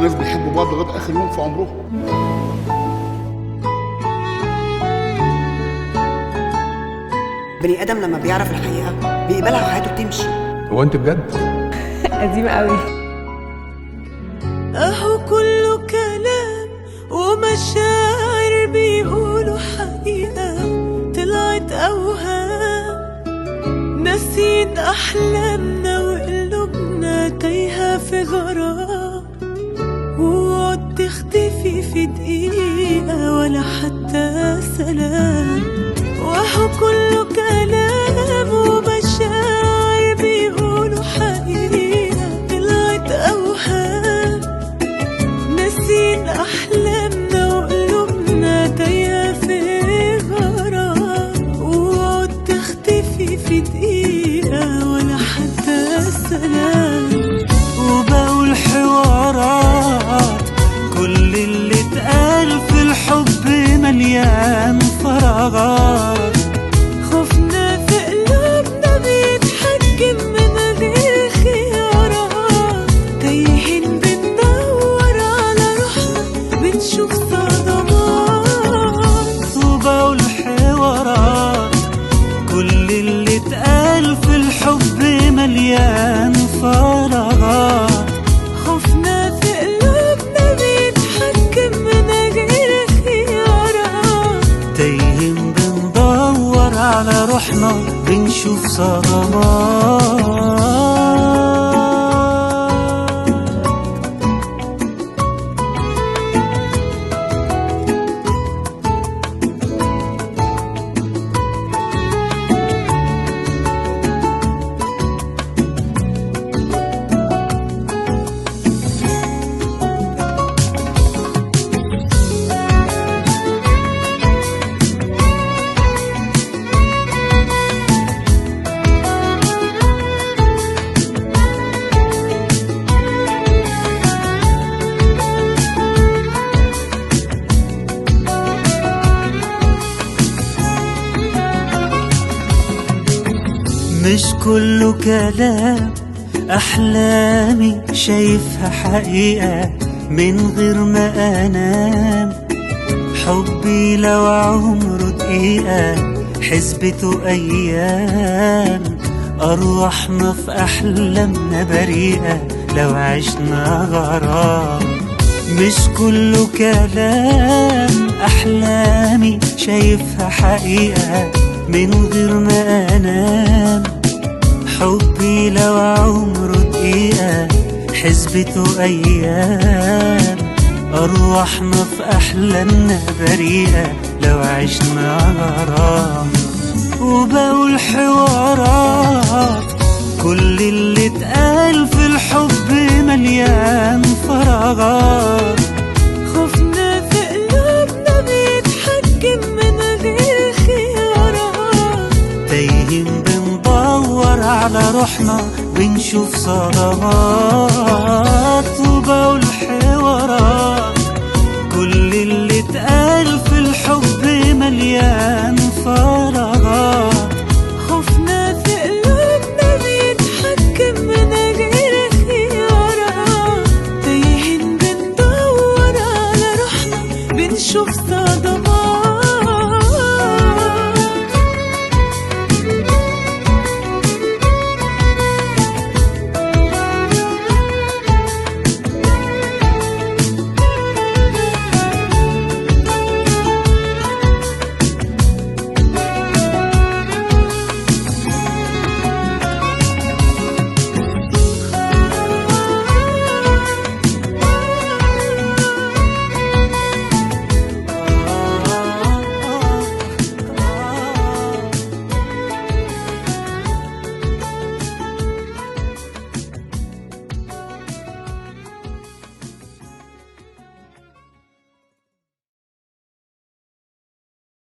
ناس بيحبوا بعض لغايه اخر يوم في عمرهم بني ادم لما بيعرف الحقيقه بيقبلها وحياته بتمشي هو انت بجد قديمة قوي اهو كله كلام ومشاعر بيقولوا حقيقة طلعت اوهام ناسين احلامنا وقلوبنا تايهة في غرام وقعد تختفي في دقيقة ولا حتى سلام وهو كله كلام ومشاعر بيقولوا حقيقة طلعت أوهام ناسين أحلامنا وقلوبنا تايهة في غرام وقعد تختفي في دقيقة ولا حتى سلام وبقول حوارات كل اللي اتقال في الحب مليان فراغات خوفنا في قلوبنا بيتحكم من غير خيارات تايهين بندور على روحنا بنشوف صدمات وبقول حوارات كل اللي اتقال في الحب مليان فراغات خوفنا في قلوبنا بيتحكم من غير خيارات تايهين بندور على روحنا بنشوف صدمات مش كله كلام أحلامي شايفها حقيقة من غير ما أنام حبي لو عمره دقيقة حسبته أيام أرواحنا في أحلامنا بريئة لو عشنا غرام مش كله كلام أحلامي شايفها حقيقة من غير ما أنام حبي لو عمره دقيقة حسبته أيام أرواحنا في أحلامنا بريئة لو عشنا غرام وبقول حوارات كل اللي اتقال في الحب مليان فراغات خوفنا في قلوبنا بيتحكم من غير خيارات تايهين بندور على روحنا بنشوف صدمات وبقول حوارات كل اللي اتقال في الحب مليان